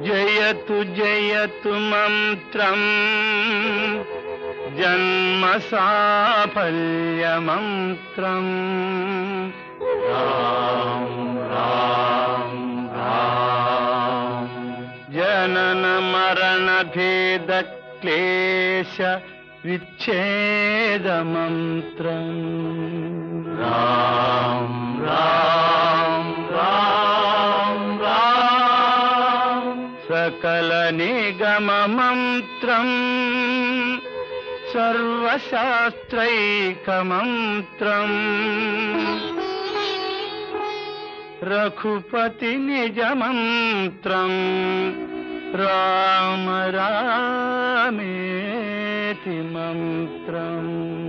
జయతు జయతు మంత్రం జన్మ సాఫల్య మంత్రం జనన మరణ భేద క్లేశ విచ్ఛేద మంత్రం రామ్ రామ్ రామ్ రామ్ సకల నిగమ మంత్రం సర్వశాస్త్రైక మంత్రం రఘుపతి నిజ మంత్రం రామ రామేతి మంత్రం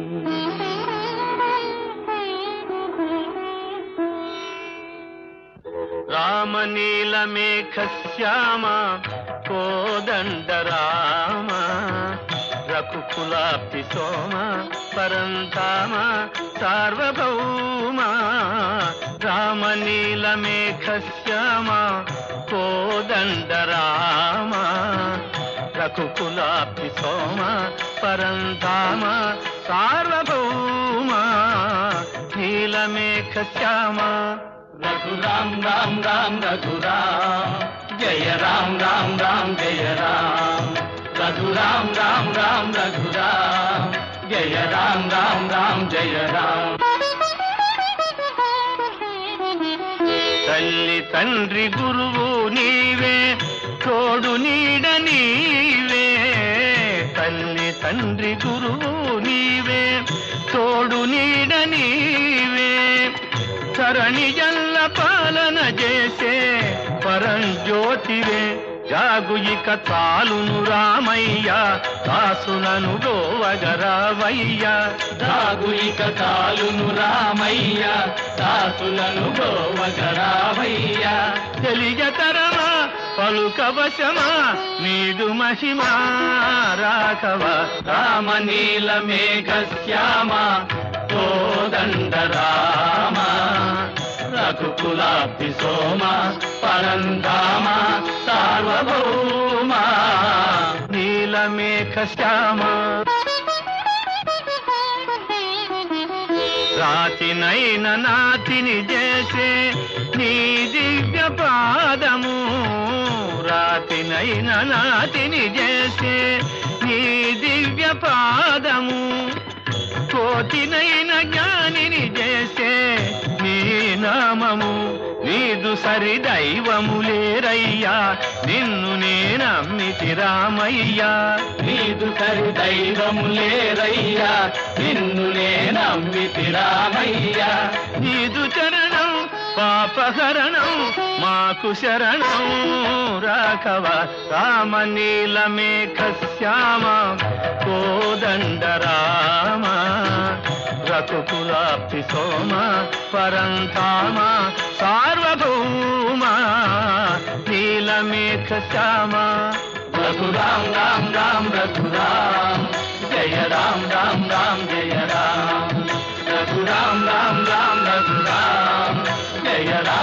రామనీలమేఘ శ్యామ కోదండ రామ రఘుకులాప్తి సోమ పరంతామ సార్వభౌమ రామనీలమేఘ శ్యామ కోదండ రామ రఘుకులాప్తి సోమ పరంతామ సార్వభౌమ నీలమేఘ శ్యామ రఘురామ్ రామ్ రామ్ రఘురామ్ జయ రామ్ రామ్ రామ్ జయ రామ్ రఘురామ్ రామ్ రామ్ రఘురామ్ జయ రామ్ రామ్ రామ్ జయ రామ్ తల్లి తండ్రి గురువు నీవే తోడు నీడ నీవే తల్లి తండ్రి గురువు నీవే తోడు నీడ నీవే సరణి జల్ల పాలన చేసే పరంజ్యోతివే జాగు ఇక చాలును రామయ్య దాసులను గోవగరావయ్య దాగు ఇక కాలును రామయ్య దాసులను గోవగరామయ్య తెలియతరమా పలుకవశమా నీదు మహిమా రాఘవ రామ నీల మేఘ శ్యామ కోదండ రామ రఘుకులాబ్ది సోమ పరంధామ సార్వభౌమ నీలమేఘ శ్యామ రాతినైన నాతిని చేసే నీ దివ్య పాదము రాతినైన నాతిని చేసే నీ దివ్య పాదము కోతినైన జ్ఞానిని చేసే నీ నామము నీదు సరి దైవము లేరయ్యా నిన్ను నేనమ్మితి రామయ్యా నీదు సరి దైవము లేరయ్యా నిన్ను నేనమ్మితి రామయ్య నీదు చరణం పాపహరణం మాకు శరణం రాఘవ రామ నీలమేఘ శ్యామ కోదండ రామ రఘుకులాప్తి సోమ పరంధామ సార్వభౌమ నీలమేఘ శ్యామ రఘురామ్ రామ్ రామ్ రఘురామ్ జయ రామ్ రామ్ రామ్ జయ రామ్ రఘురామ్ రామ్ రామ్ రఘురామ్ జయ రామ్